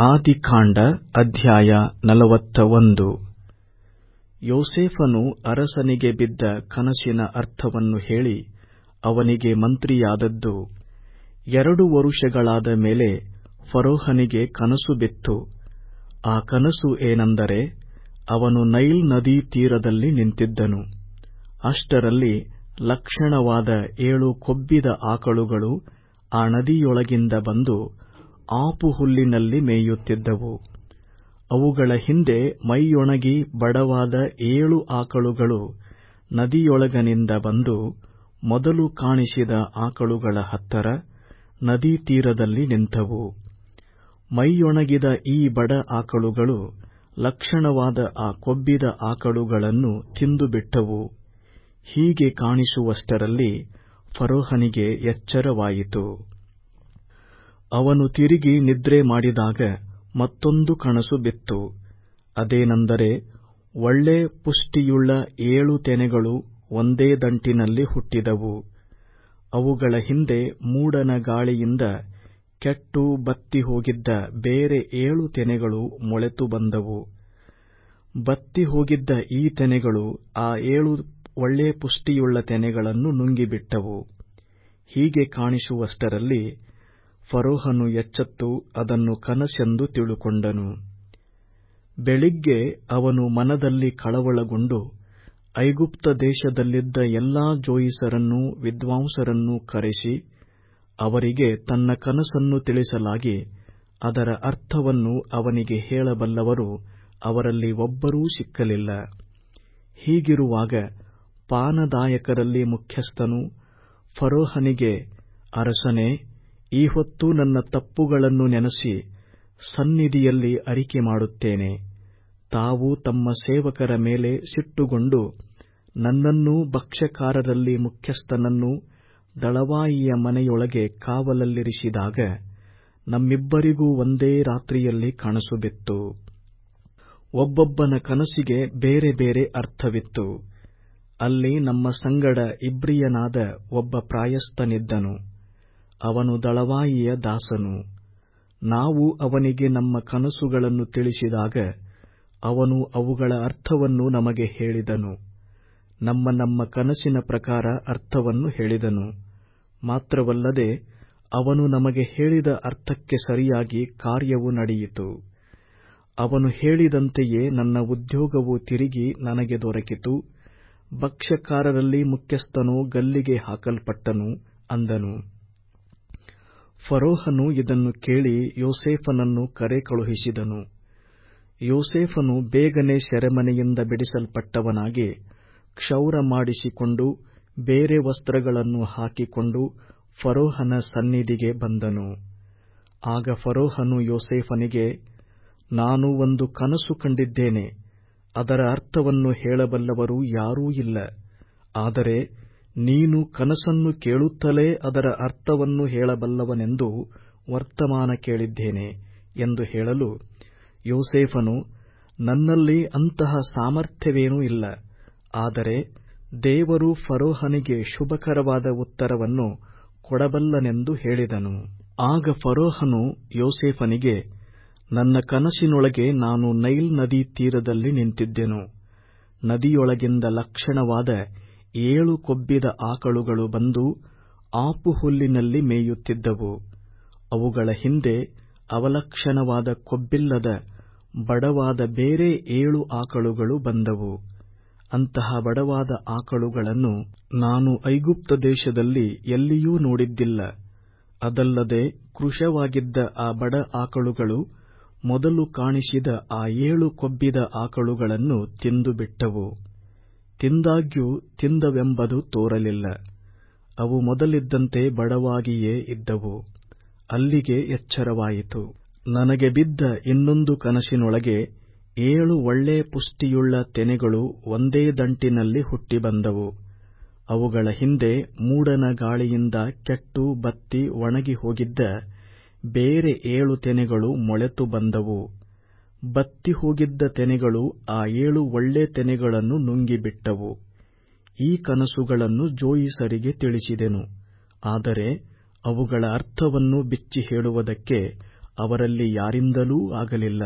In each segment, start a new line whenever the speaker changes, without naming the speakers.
ಆದಿಕಾಂಡ ಅಧ್ಯಾಯ ನಲವತ್ತ ಒಂದು ಯೋಸೇಫನು ಅರಸನಿಗೆ ಬಿದ್ದ ಕನಸಿನ ಅರ್ಥವನ್ನು ಹೇಳಿ ಅವನಿಗೆ ಮಂತ್ರಿಯಾದದ್ದು ಎರಡು ವರುಷಗಳಾದ ಮೇಲೆ ಫರೋಹನಿಗೆ ಕನಸು ಬಿತ್ತು ಆ ಕನಸು ಏನೆಂದರೆ ಅವನು ನೈಲ್ ನದೀ ತೀರದಲ್ಲಿ ನಿಂತಿದ್ದನು ಅಷ್ಟರಲ್ಲಿ ಲಕ್ಷಣವಾದ ಏಳು ಕೊಬ್ಬಿದ ಆಕಳುಗಳು ಆ ನದಿಯೊಳಗಿಂದ ಬಂದು ಆಪುಹುಲ್ಲಿನಲ್ಲಿ ಮೇಯುತ್ತಿದ್ದವು ಅವುಗಳ ಹಿಂದೆ ಮೈಯೊಣಗಿ ಬಡವಾದ ಏಳು ಆಕಳುಗಳು ನದಿಯೊಳಗನಿಂದ ಬಂದು ಮೊದಲು ಕಾಣಿಸಿದ ಆಕಳುಗಳ ಹತ್ತರ ನದೀ ತೀರದಲ್ಲಿ ನಿಂತವು ಮೈಯೊಣಗಿದ ಈ ಬಡ ಆಕಳುಗಳು ಲಕ್ಷಣವಾದ ಆ ಕೊಬ್ಬಿದ ಆಕಳುಗಳನ್ನು ತಿಂದುಬಿಟ್ಟವು ಹೀಗೆ ಕಾಣಿಸುವಷ್ಟರಲ್ಲಿ ಫರೋಹನಿಗೆ ಎಚ್ಚರವಾಯಿತು ಅವನು ತಿರುಗಿ ನಿದ್ರೆ ಮಾಡಿದಾಗ ಮತ್ತೊಂದು ಕನಸು ಬಿತ್ತು ಅದೇನೆಂದರೆ ಒಳ್ಳೆ ಪುಷ್ಟಿಯುಳ್ಳ ಏಳು ತೆನೆಗಳು ಒಂದೇ ದಂಟಿನಲ್ಲಿ ಹುಟ್ಟಿದವು ಅವುಗಳ ಹಿಂದೆ ಮೂಡಣ ಗಾಳಿಯಿಂದ ಕೆಟ್ಟು ಬತ್ತಿ ಹೋಗಿದ್ದ ಬೇರೆ ಏಳು ತೆನೆಗಳು ಮೊಳೆತು ಬಂದವು ಬತ್ತಿ ಹೋಗಿದ್ದ ಈ ತೆನೆಗಳು ಆ ಏಳು ಒಳ್ಳೆ ಪುಷ್ಟಿಯುಳ್ಳ ತೆನೆಗಳನ್ನು ನುಂಗಿಬಿಟ್ಟವು ಹೀಗೆ ಕಾಣಿಸುವಷ್ಟರಲ್ಲಿ ಫರೋಹನು ಎಚ್ಚೆತ್ತು ಅದನ್ನು ಕನಸೆಂದು ತಿಳುಕೊಂಡನು ಬೆಳಿಗ್ಗೆ ಅವನು ಮನದಲ್ಲಿ ಕಳವಳಗೊಂಡು ಐಗುಪ್ತ ದೇಶದಲ್ಲಿದ್ದ ಎಲ್ಲಾ ಜೋಯಿಸರನ್ನೂ ವಿದ್ವಾಂಸರನ್ನೂ ಕರೆಸಿ ಅವರಿಗೆ ತನ್ನ ಕನಸನ್ನು ತಿಳಿಸಲಾಗಿ ಅದರ ಅರ್ಥವನ್ನು ಅವನಿಗೆ ಹೇಳಬಲ್ಲವರು ಅವರಲ್ಲಿ ಒಬ್ಬರೂ ಸಿಕ್ಕಲಿಲ್ಲ ಹೀಗಿರುವಾಗ ಪಾನದಾಯಕರಲ್ಲಿ ಮುಖ್ಯಸ್ಥನು ಫರೋಹನಿಗೆ ಅರಸನೇ ಈ ಹೊತ್ತು ನನ್ನ ತಪ್ಪುಗಳನ್ನು ನೆನಸಿ ಸನ್ನಿಧಿಯಲ್ಲಿ ಅರಿಕೆ ಮಾಡುತ್ತೇನೆ ತಾವು ತಮ್ಮ ಸೇವಕರ ಮೇಲೆ ಸಿಟ್ಟುಗೊಂಡು ನನ್ನನ್ನೂ ಭಕ್ಷ್ಯಕಾರರಲ್ಲಿ ಮುಖ್ಯಸ್ಥನನ್ನೂ ದಳವಾಯಿಯ ಮನೆಯೊಳಗೆ ಕಾವಲಲ್ಲಿರಿಸಿದಾಗ ನಮ್ಮಿಬ್ಬರಿಗೂ ಒಂದೇ ರಾತ್ರಿಯಲ್ಲಿ ಕನಸು ಬಿತ್ತು ಒಬ್ಬೊಬ್ಬನ ಕನಸಿಗೆ ಬೇರೆ ಬೇರೆ ಅರ್ಥವಿತ್ತು ಅಲ್ಲಿ ನಮ್ಮ ಸಂಗಡ ಇಬ್ರಿಯನಾದ ಒಬ್ಬ ಪ್ರಾಯಸ್ಥನಿದ್ದನು ಅವನು ದಳವಾಯಿಯ ದಾಸನು ನಾವು ಅವನಿಗೆ ನಮ್ಮ ಕನಸುಗಳನ್ನು ತಿಳಿಸಿದಾಗ ಅವನು ಅವುಗಳ ಅರ್ಥವನ್ನು ನಮಗೆ ಹೇಳಿದನು ನಮ್ಮ ನಮ್ಮ ಕನಸಿನ ಪ್ರಕಾರ ಅರ್ಥವನ್ನು ಹೇಳಿದನು ಮಾತ್ರವಲ್ಲದೆ ಅವನು ನಮಗೆ ಹೇಳಿದ ಅರ್ಥಕ್ಕೆ ಸರಿಯಾಗಿ ಕಾರ್ಯವು ನಡೆಯಿತು ಅವನು ಹೇಳಿದಂತೆಯೇ ನನ್ನ ಉದ್ಯೋಗವು ತಿರುಗಿ ನನಗೆ ದೊರಕಿತು ಭಕ್ಷ್ಯಕಾರರಲ್ಲಿ ಮುಖ್ಯಸ್ಥನು ಗಲ್ಲಿಗೆ ಹಾಕಲ್ಪಟ್ಟನು ಅಂದನು ಫರೋಹನು ಇದನ್ನು ಕೇಳಿ ಯೋಸೇಫನನ್ನು ಕರೆ ಕಳುಹಿಸಿದನು ಯೋಸೇಫನು ಬೇಗನೆ ಸೆರೆಮನೆಯಿಂದ ಬಿಡಿಸಲ್ಪಟ್ಟವನಾಗಿ ಕ್ಷೌರ ಮಾಡಿಸಿಕೊಂಡು ಬೇರೆ ವಸ್ತ್ರಗಳನ್ನು ಹಾಕಿಕೊಂಡು ಫರೋಹನ ಸನ್ನಿಧಿಗೆ ಬಂದನು ಆಗ ಫರೋಹನು ಯೋಸೇಫನಿಗೆ ನಾನು ಒಂದು ಕನಸು ಕಂಡಿದ್ದೇನೆ ಅದರ ಅರ್ಥವನ್ನು ಹೇಳಬಲ್ಲವರು ಯಾರೂ ಇಲ್ಲ ಆದರೆ ನೀನು ಕನಸನ್ನು ಕೇಳುತ್ತಲೇ ಅದರ ಅರ್ಥವನ್ನು ಹೇಳಬಲ್ಲವನೆಂದು ವರ್ತಮಾನ ಕೇಳಿದ್ದೇನೆ ಎಂದು ಹೇಳಲು ಯೋಸೇಫನು ನನ್ನಲ್ಲಿ ಅಂತಹ ಸಾಮರ್ಥ್ಯವೇನೂ ಇಲ್ಲ ಆದರೆ ದೇವರು ಫರೋಹನಿಗೆ ಶುಭಕರವಾದ ಉತ್ತರವನ್ನು ಕೊಡಬಲ್ಲನೆಂದು ಹೇಳಿದನು ಆಗ ಫರೋಹನು ಯೋಸೇಫನಿಗೆ ನನ್ನ ಕನಸಿನೊಳಗೆ ನಾನು ನೈಲ್ ನದಿ ತೀರದಲ್ಲಿ ನಿಂತಿದ್ದೆನು ನದಿಯೊಳಗಿಂದ ಲಕ್ಷಣವಾದ ಏಳು ಕೊಬ್ಬಿದ ಆಕಳುಗಳು ಬಂದು ಆಪುಹುಲ್ಲಿನಲ್ಲಿ ಮೇಯುತ್ತಿದ್ದವು ಅವುಗಳ ಹಿಂದೆ ಅವಲಕ್ಷಣವಾದ ಕೊಬ್ಬಿಲ್ಲದ ಬಡವಾದ ಬೇರೆ ಏಳು ಆಕಳುಗಳು ಬಂದವು ಅಂತಹ ಬಡವಾದ ಆಕಳುಗಳನ್ನು ನಾನು ಐಗುಪ್ತ ದೇಶದಲ್ಲಿ ಎಲ್ಲಿಯೂ ನೋಡಿದ್ದಿಲ್ಲ ಅದಲ್ಲದೆ ಕೃಶವಾಗಿದ್ದ ಆ ಬಡ ಆಕಳುಗಳು ಮೊದಲು ಕಾಣಿಸಿದ ಆ ಏಳು ಕೊಬ್ಬಿದ ಆಕಳುಗಳನ್ನು ತಿಂದು ಬಿಟ್ಟವು ತಿಂದಾಗ್ಯೂ ತಿಂದವೆಂಬುದು ತೋರಲಿಲ್ಲ ಅವು ಮೊದಲಿದ್ದಂತೆ ಬಡವಾಗಿಯೇ ಇದ್ದವು ಅಲ್ಲಿಗೆ ಎಚ್ಚರವಾಯಿತು ನನಗೆ ಬಿದ್ದ ಇನ್ನೊಂದು ಕನಸಿನೊಳಗೆ ಏಳು ಒಳ್ಳೆ ಪುಷ್ಟಿಯುಳ್ಳ ತೆನೆಗಳು ಒಂದೇ ದಂಟಿನಲ್ಲಿ ಹುಟ್ಟಿ ಬಂದವು ಅವುಗಳ ಹಿಂದೆ ಮೂಡಣ ಗಾಳಿಯಿಂದ ಕೆಟ್ಟು ಬತ್ತಿ ಒಣಗಿ ಹೋಗಿದ್ದ ಬೇರೆ ಏಳು ತೆನೆಗಳು ಮೊಳೆತು ಬಂದವು ಬತ್ತಿ ಹೋಗಿದ್ದ ತೆನೆಗಳು ಆ ಏಳು ಒಳ್ಳೆ ತೆನೆಗಳನ್ನು ನುಂಗಿಬಿಟ್ಟವು ಈ ಕನಸುಗಳನ್ನು ಜೋಯಿಸರಿಗೆ ತಿಳಿಸಿದೆನು ಆದರೆ ಅವುಗಳ ಅರ್ಥವನ್ನು ಬಿಚ್ಚಿ ಹೇಳುವುದಕ್ಕೆ ಅವರಲ್ಲಿ ಯಾರಿಂದಲೂ ಆಗಲಿಲ್ಲ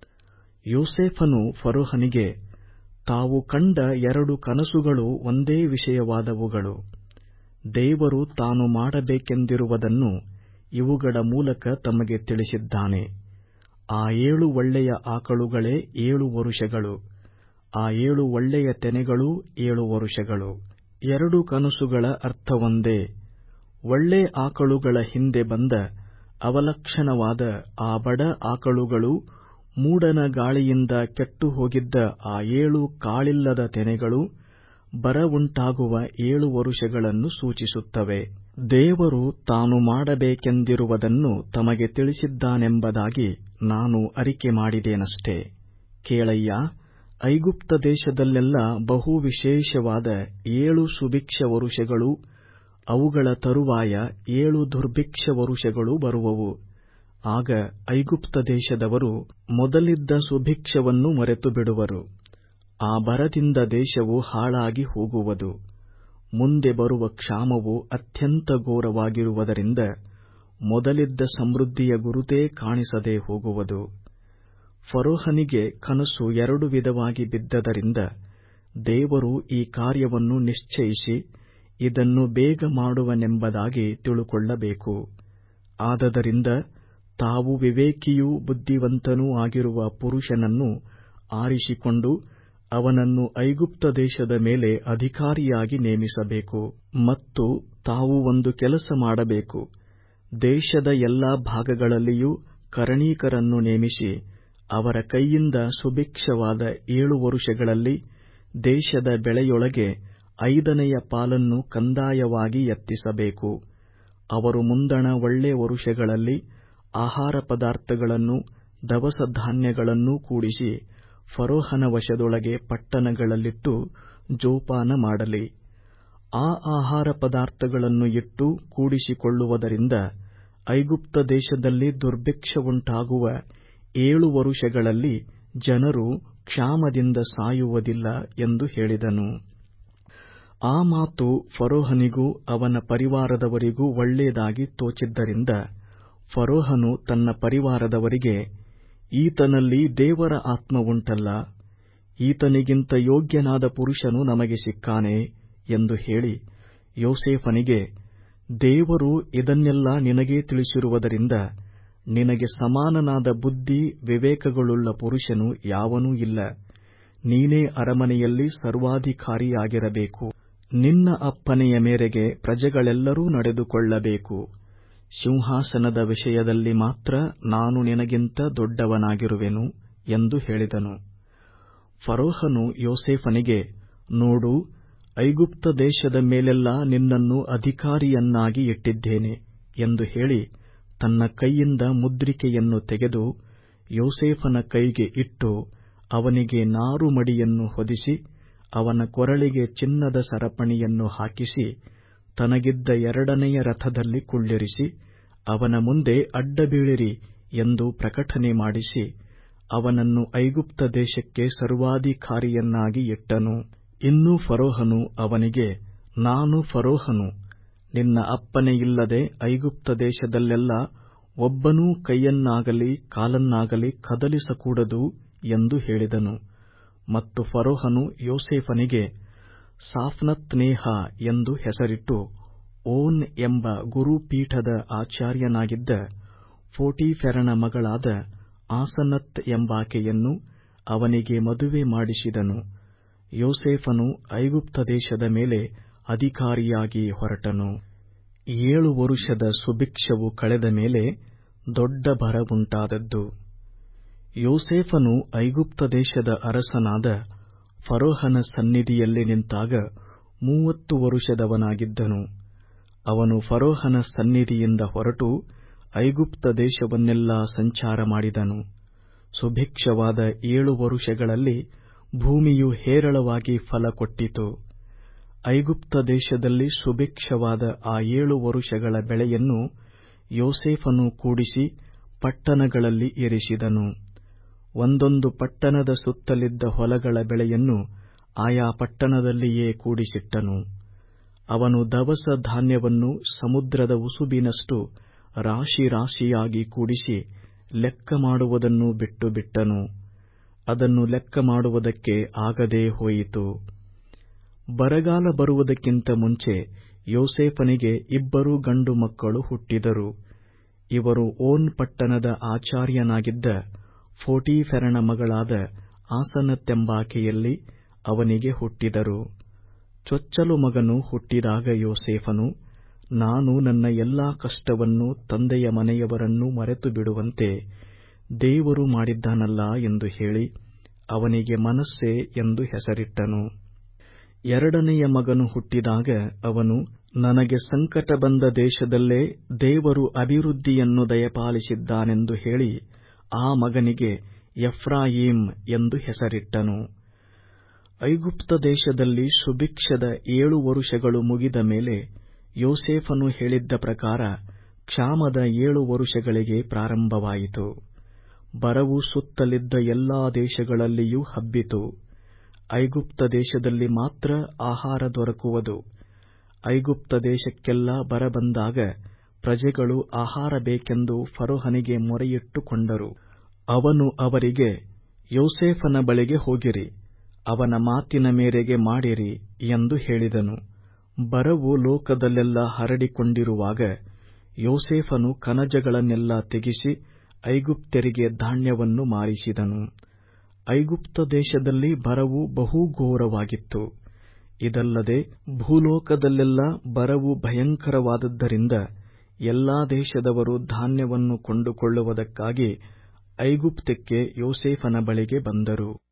ಯೋಸೇಫನು ಫರೋಹನಿಗೆ ತಾವು ಕಂಡ ಎರಡು ಕನಸುಗಳು ಒಂದೇ ವಿಷಯವಾದವುಗಳು ದೇವರು ತಾನು ಮಾಡಬೇಕೆಂದಿರುವುದನ್ನು ಇವುಗಳ ಮೂಲಕ ತಮಗೆ ತಿಳಿಸಿದ್ದಾನೆ ಆ ಏಳು ಒಳ್ಳೆಯ ಆಕಳುಗಳೇ ಏಳು ವರುಷಗಳು ಆ ಏಳು ಒಳ್ಳೆಯ ತೆನೆಗಳೂ ಏಳು ವರುಷಗಳು ಎರಡು ಕನಸುಗಳ ಅರ್ಥವೊಂದೇ ಒಳ್ಳೆ ಆಕಳುಗಳ ಹಿಂದೆ ಬಂದ ಅವಲಕ್ಷಣವಾದ ಆ ಬಡ ಆಕಳುಗಳು ಮೂಡನ ಗಾಳಿಯಿಂದ ಕೆಟ್ಟು ಹೋಗಿದ್ದ ಆ ಏಳು ಕಾಳಿಲ್ಲದ ತೆನೆಗಳು ಬರ ಉಂಟಾಗುವ ಏಳು ವರುಷಗಳನ್ನು ಸೂಚಿಸುತ್ತವೆ ದೇವರು ತಾನು ಮಾಡಬೇಕೆಂದಿರುವುದನ್ನು ತಮಗೆ ತಿಳಿಸಿದ್ದಾನೆಂಬುದಾಗಿ ನಾನು ಅರಿಕೆ ಮಾಡಿದೇನಷ್ಟೇ ಕೇಳಯ್ಯ ಐಗುಪ್ತ ದೇಶದಲ್ಲೆಲ್ಲ ಬಹು ವಿಶೇಷವಾದ ಏಳು ಸುಭಿಕ್ಷ ವರುಷಗಳು ಅವುಗಳ ತರುವಾಯ ಏಳು ದುರ್ಭಿಕ್ಷ ವರುಷಗಳು ಬರುವವು ಆಗ ಐಗುಪ್ತ ದೇಶದವರು ಮೊದಲಿದ್ದ ಸುಭಿಕ್ಷವನ್ನು ಮರೆತು ಬಿಡುವರು ಆ ಬರದಿಂದ ದೇಶವು ಹಾಳಾಗಿ ಹೋಗುವುದು ಮುಂದೆ ಬರುವ ಕ್ಷಾಮವು ಅತ್ಯಂತ ಘೋರವಾಗಿರುವುದರಿಂದ ಮೊದಲಿದ್ದ ಸಮೃದ್ಧಿಯ ಗುರುತೇ ಕಾಣಿಸದೆ ಹೋಗುವುದು ಫರೋಹನಿಗೆ ಕನಸು ಎರಡು ವಿಧವಾಗಿ ಬಿದ್ದದರಿಂದ ದೇವರು ಈ ಕಾರ್ಯವನ್ನು ನಿಶ್ಚಯಿಸಿ ಇದನ್ನು ಬೇಗ ಮಾಡುವನೆಂಬುದಾಗಿ ತಿಳುಕೊಳ್ಳಬೇಕು ಆದದರಿಂದ ತಾವು ವಿವೇಕಿಯೂ ಬುದ್ಧಿವಂತನೂ ಆಗಿರುವ ಪುರುಷನನ್ನು ಆರಿಸಿಕೊಂಡು ಅವನನ್ನು ಐಗುಪ್ತ ದೇಶದ ಮೇಲೆ ಅಧಿಕಾರಿಯಾಗಿ ನೇಮಿಸಬೇಕು ಮತ್ತು ತಾವು ಒಂದು ಕೆಲಸ ಮಾಡಬೇಕು ದೇಶದ ಎಲ್ಲಾ ಭಾಗಗಳಲ್ಲಿಯೂ ಕರಣೀಕರನ್ನು ನೇಮಿಸಿ ಅವರ ಕೈಯಿಂದ ಸುಭಿಕ್ಷವಾದ ಏಳು ವರುಷಗಳಲ್ಲಿ ದೇಶದ ಬೆಳೆಯೊಳಗೆ ಐದನೆಯ ಪಾಲನ್ನು ಕಂದಾಯವಾಗಿ ಎತ್ತಿಸಬೇಕು ಅವರು ಮುಂದಣ ಒಳ್ಳೆ ವರುಷಗಳಲ್ಲಿ ಆಹಾರ ಪದಾರ್ಥಗಳನ್ನು ದವಸ ಧಾನ್ಯಗಳನ್ನೂ ಕೂಡಿಸಿ ಫರೋಹನ ವಶದೊಳಗೆ ಪಟ್ಟಣಗಳಲ್ಲಿಟ್ಟು ಜೋಪಾನ ಮಾಡಲಿ ಆ ಆಹಾರ ಪದಾರ್ಥಗಳನ್ನು ಇಟ್ಟು ಕೂಡಿಸಿಕೊಳ್ಳುವುದರಿಂದ ಐಗುಪ್ತ ದೇಶದಲ್ಲಿ ದುರ್ಭಿಕ್ಷವುಂಟಾಗುವ ಏಳು ವರುಷಗಳಲ್ಲಿ ಜನರು ಕ್ಷಾಮದಿಂದ ಸಾಯುವುದಿಲ್ಲ ಎಂದು ಹೇಳಿದನು ಆ ಮಾತು ಫರೋಹನಿಗೂ ಅವನ ಪರಿವಾರದವರಿಗೂ ಒಳ್ಳೆಯದಾಗಿ ತೋಚಿದ್ದರಿಂದ ಫರೋಹನು ತನ್ನ ಪರಿವಾರದವರಿಗೆ ಈತನಲ್ಲಿ ದೇವರ ಆತ್ಮವುಂಟಲ್ಲ ಈತನಿಗಿಂತ ಯೋಗ್ಯನಾದ ಪುರುಷನು ನಮಗೆ ಸಿಕ್ಕಾನೆ ಎಂದು ಹೇಳಿ ಯೋಸೇಫನಿಗೆ ದೇವರು ಇದನ್ನೆಲ್ಲ ನಿನಗೇ ತಿಳಿಸಿರುವುದರಿಂದ ನಿನಗೆ ಸಮಾನನಾದ ಬುದ್ಧಿ ವಿವೇಕಗಳುಳ್ಳ ಪುರುಷನು ಯಾವನೂ ಇಲ್ಲ ನೀನೇ ಅರಮನೆಯಲ್ಲಿ ಸರ್ವಾಧಿಕಾರಿಯಾಗಿರಬೇಕು ನಿನ್ನ ಅಪ್ಪನೆಯ ಮೇರೆಗೆ ಪ್ರಜೆಗಳೆಲ್ಲರೂ ನಡೆದುಕೊಳ್ಳಬೇಕು ಸಿಂಹಾಸನದ ವಿಷಯದಲ್ಲಿ ಮಾತ್ರ ನಾನು ನಿನಗಿಂತ ದೊಡ್ಡವನಾಗಿರುವೆನು ಎಂದು ಹೇಳಿದನು ಫರೋಹನು ಯೋಸೇಫನಿಗೆ ನೋಡು ಐಗುಪ್ತ ದೇಶದ ಮೇಲೆಲ್ಲ ನಿನ್ನನ್ನು ಅಧಿಕಾರಿಯನ್ನಾಗಿ ಇಟ್ಟಿದ್ದೇನೆ ಎಂದು ಹೇಳಿ ತನ್ನ ಕೈಯಿಂದ ಮುದ್ರಿಕೆಯನ್ನು ತೆಗೆದು ಯೋಸೇಫನ ಕೈಗೆ ಇಟ್ಟು ಅವನಿಗೆ ನಾರು ಮಡಿಯನ್ನು ಹೊದಿಸಿ ಅವನ ಕೊರಳಿಗೆ ಚಿನ್ನದ ಸರಪಣಿಯನ್ನು ಹಾಕಿಸಿ ತನಗಿದ್ದ ಎರಡನೆಯ ರಥದಲ್ಲಿ ಕುಳ್ಳಿರಿಸಿ ಅವನ ಮುಂದೆ ಅಡ್ಡಬೀಳಿರಿ ಎಂದು ಪ್ರಕಟಣೆ ಮಾಡಿಸಿ ಅವನನ್ನು ಐಗುಪ್ತ ದೇಶಕ್ಕೆ ಸರ್ವಾಧಿಕಾರಿಯನ್ನಾಗಿ ಇಟ್ಟನು ಇನ್ನೂ ಫರೋಹನು ಅವನಿಗೆ ನಾನು ಫರೋಹನು ನಿನ್ನ ಅಪ್ಪನೆಯಿಲ್ಲದೆ ಐಗುಪ್ತ ದೇಶದಲ್ಲೆಲ್ಲ ಒಬ್ಬನೂ ಕೈಯನ್ನಾಗಲಿ ಕಾಲನ್ನಾಗಲಿ ಕದಲಿಸಕೂಡದು ಎಂದು ಹೇಳಿದನು ಮತ್ತು ಫರೋಹನು ಯೋಸೇಫನಿಗೆ ಸಾಫ್ನತ್ನೇಹ ಎಂದು ಹೆಸರಿಟ್ಟು ಓನ್ ಎಂಬ ಗುರುಪೀಠದ ಆಚಾರ್ಯನಾಗಿದ್ದ ಫೋಟೀಫೆರನ ಮಗಳಾದ ಆಸನತ್ ಎಂಬಾಕೆಯನ್ನು ಅವನಿಗೆ ಮದುವೆ ಮಾಡಿಸಿದನು ಯೋಸೇಫನು ಐಗುಪ್ತ ದೇಶದ ಮೇಲೆ ಅಧಿಕಾರಿಯಾಗಿ ಹೊರಟನು ಏಳು ವರುಷದ ಸುಭಿಕ್ಷವು ಕಳೆದ ಮೇಲೆ ದೊಡ್ಡ ಬರ ಉಂಟಾದದ್ದು ಯೋಸೇಫನು ಐಗುಪ್ತ ದೇಶದ ಅರಸನಾದ ಫರೋಹನ ಸನ್ನಿಧಿಯಲ್ಲಿ ನಿಂತಾಗ ಮೂವತ್ತು ವರುಷದವನಾಗಿದ್ದನು ಅವನು ಫರೋಹನ ಸನ್ನಿಧಿಯಿಂದ ಹೊರಟು ಐಗುಪ್ತ ದೇಶವನ್ನೆಲ್ಲಾ ಸಂಚಾರ ಮಾಡಿದನು ಸುಭಿಕ್ಷವಾದ ಏಳು ವರುಷಗಳಲ್ಲಿ ಭೂಮಿಯು ಹೇರಳವಾಗಿ ಫಲ ಕೊಟ್ಟಿತು ಐಗುಪ್ತ ದೇಶದಲ್ಲಿ ಸುಭಿಕ್ಷವಾದ ಆ ಏಳು ವರುಷಗಳ ಬೆಳೆಯನ್ನು ಯೋಸೇಫನು ಕೂಡಿಸಿ ಪಟ್ಟಣಗಳಲ್ಲಿ ಇರಿಸಿದನು ಒಂದೊಂದು ಪಟ್ಟಣದ ಸುತ್ತಲಿದ್ದ ಹೊಲಗಳ ಬೆಳೆಯನ್ನು ಆಯಾ ಪಟ್ಟಣದಲ್ಲಿಯೇ ಕೂಡಿಸಿಟ್ಟನು ಅವನು ದವಸ ಧಾನ್ಯವನ್ನು ಸಮುದ್ರದ ಉಸುಬಿನಷ್ಟು ರಾಶಿ ರಾಶಿಯಾಗಿ ಕೂಡಿಸಿ ಲೆಕ್ಕ ಮಾಡುವುದನ್ನು ಬಿಟ್ಟು ಬಿಟ್ಟನು ಅದನ್ನು ಲೆಕ್ಕ ಮಾಡುವುದಕ್ಕೆ ಆಗದೇ ಹೋಯಿತು ಬರಗಾಲ ಬರುವುದಕ್ಕಿಂತ ಮುಂಚೆ ಯೋಸೇಫನಿಗೆ ಇಬ್ಬರು ಗಂಡು ಮಕ್ಕಳು ಹುಟ್ಟಿದರು ಇವರು ಓನ್ ಪಟ್ಟಣದ ಆಚಾರ್ಯನಾಗಿದ್ದ ಫೋಟೀಫೆರನ ಮಗಳಾದ ಆಸನತ್ತೆಂಬಾಕೆಯಲ್ಲಿ ಅವನಿಗೆ ಹುಟ್ಟಿದರು ಚೊಚ್ಚಲು ಮಗನು ಹುಟ್ಟಿದಾಗ ಯೋಸೇಫನು ನಾನು ನನ್ನ ಎಲ್ಲಾ ಕಷ್ಟವನ್ನು ತಂದೆಯ ಮನೆಯವರನ್ನು ಮರೆತು ಬಿಡುವಂತೆ ದೇವರು ಮಾಡಿದ್ದಾನಲ್ಲ ಎಂದು ಹೇಳಿ ಅವನಿಗೆ ಮನಸ್ಸೆ ಎಂದು ಹೆಸರಿಟ್ಟನು ಎರಡನೆಯ ಮಗನು ಹುಟ್ಟಿದಾಗ ಅವನು ನನಗೆ ಸಂಕಟ ಬಂದ ದೇಶದಲ್ಲೇ ದೇವರು ಅಭಿವೃದ್ಧಿಯನ್ನು ದಯಪಾಲಿಸಿದ್ದಾನೆಂದು ಹೇಳಿ ಆ ಮಗನಿಗೆ ಎಫ್ರಾಯೀಮ್ ಎಂದು ಹೆಸರಿಟ್ಟನು ಐಗುಪ್ತ ದೇಶದಲ್ಲಿ ಸುಭಿಕ್ಷದ ಏಳು ವರುಷಗಳು ಮುಗಿದ ಮೇಲೆ ಯೋಸೇಫನು ಹೇಳಿದ್ದ ಪ್ರಕಾರ ಕ್ಷಾಮದ ಏಳು ವರುಷಗಳಿಗೆ ಪ್ರಾರಂಭವಾಯಿತು ಬರವು ಸುತ್ತಲಿದ್ದ ಎಲ್ಲಾ ದೇಶಗಳಲ್ಲಿಯೂ ಹಬ್ಬಿತು ಐಗುಪ್ತ ದೇಶದಲ್ಲಿ ಮಾತ್ರ ಆಹಾರ ದೊರಕುವುದು ಐಗುಪ್ತ ದೇಶಕ್ಕೆಲ್ಲ ಬರ ಬಂದಾಗ ಪ್ರಜೆಗಳು ಆಹಾರ ಬೇಕೆಂದು ಫರೋಹನಿಗೆ ಮೊರೆಯಿಟ್ಟುಕೊಂಡರು ಅವನು ಅವರಿಗೆ ಯೋಸೇಫನ ಬಳಿಗೆ ಹೋಗಿರಿ ಅವನ ಮಾತಿನ ಮೇರೆಗೆ ಮಾಡಿರಿ ಎಂದು ಹೇಳಿದನು ಬರವು ಲೋಕದಲ್ಲೆಲ್ಲ ಹರಡಿಕೊಂಡಿರುವಾಗ ಯೋಸೇಫನು ಕನಜಗಳನ್ನೆಲ್ಲ ತೆಗಿಸಿ ಐಗುಪ್ತ್ಯರಿಗೆ ಧಾನ್ಯವನ್ನು ಮಾರಿಸಿದನು ಐಗುಪ್ತ ದೇಶದಲ್ಲಿ ಬರವು ಬಹು ಘೋರವಾಗಿತ್ತು ಇದಲ್ಲದೆ ಭೂಲೋಕದಲ್ಲೆಲ್ಲ ಬರವು ಭಯಂಕರವಾದದ್ದರಿಂದ ಎಲ್ಲಾ ದೇಶದವರು ಧಾನ್ಯವನ್ನು ಕೊಂಡುಕೊಳ್ಳುವುದಕ್ಕಾಗಿ ಐಗುಪ್ತಕ್ಕೆ ಯೋಸೇಫನ ಬಳಿಗೆ ಬಂದರು